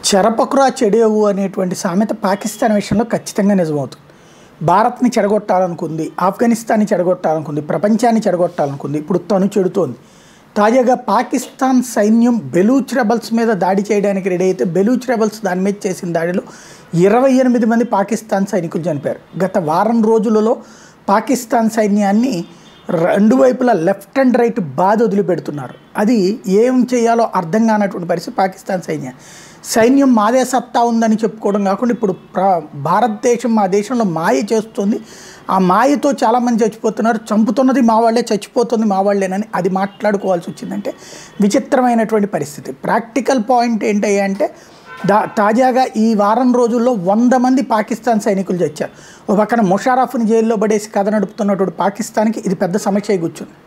చెరపకురా చెడేవు అనేటువంటి సామెత పాకిస్తాన్ విషయంలో ఖచ్చితంగా నిజమవుతుంది భారత్ని చెడగొట్టాలనుకుంది ఆఫ్ఘనిస్తాన్ని చెడగొట్టాలనుకుంది ప్రపంచాన్ని చెడగొట్టాలనుకుంది ఇప్పుడు తను చెడుతోంది తాజాగా పాకిస్తాన్ సైన్యం బెలూచ్ రెబల్స్ మీద దాడి చేయడానికి రెడీ అయితే బెలూచ్ రెబల్స్ దాని మీద చేసిన దాడిలో ఇరవై ఎనిమిది మంది పాకిస్తాన్ సైనికులు చనిపోయారు గత వారం రోజులలో పాకిస్తాన్ సైన్యాన్ని రెండు వైపులా లెఫ్ట్ అండ్ రైట్ బాధ వదిలిపెడుతున్నారు అది ఏం చేయాలో అర్థం కానటువంటి పరిస్థితి పాకిస్తాన్ సైన్యం సైన్యం మాదే సత్తా ఉందని చెప్పుకోవడం కాకుండా ఇప్పుడు ప్ర భారతదేశం మా దేశంలో మాయ చేస్తుంది ఆ మాయతో చాలామంది చచ్చిపోతున్నారు చంపుతున్నది మా వాళ్ళే చచ్చిపోతుంది మా వాళ్ళేనని అది మాట్లాడుకోవాల్సి వచ్చిందంటే విచిత్రమైనటువంటి పరిస్థితి ప్రాక్టికల్ పాయింట్ ఏంటయ్యా అంటే దా తాజాగా ఈ వారం రోజుల్లో వంద మంది పాకిస్తాన్ సైనికులు చచ్చారు ఓ పక్కన ముషారఫ్ని జైల్లో పడేసి కథ నడుపుతున్నటువంటి పాకిస్తాన్కి ఇది పెద్ద సమస్య కూర్చుంది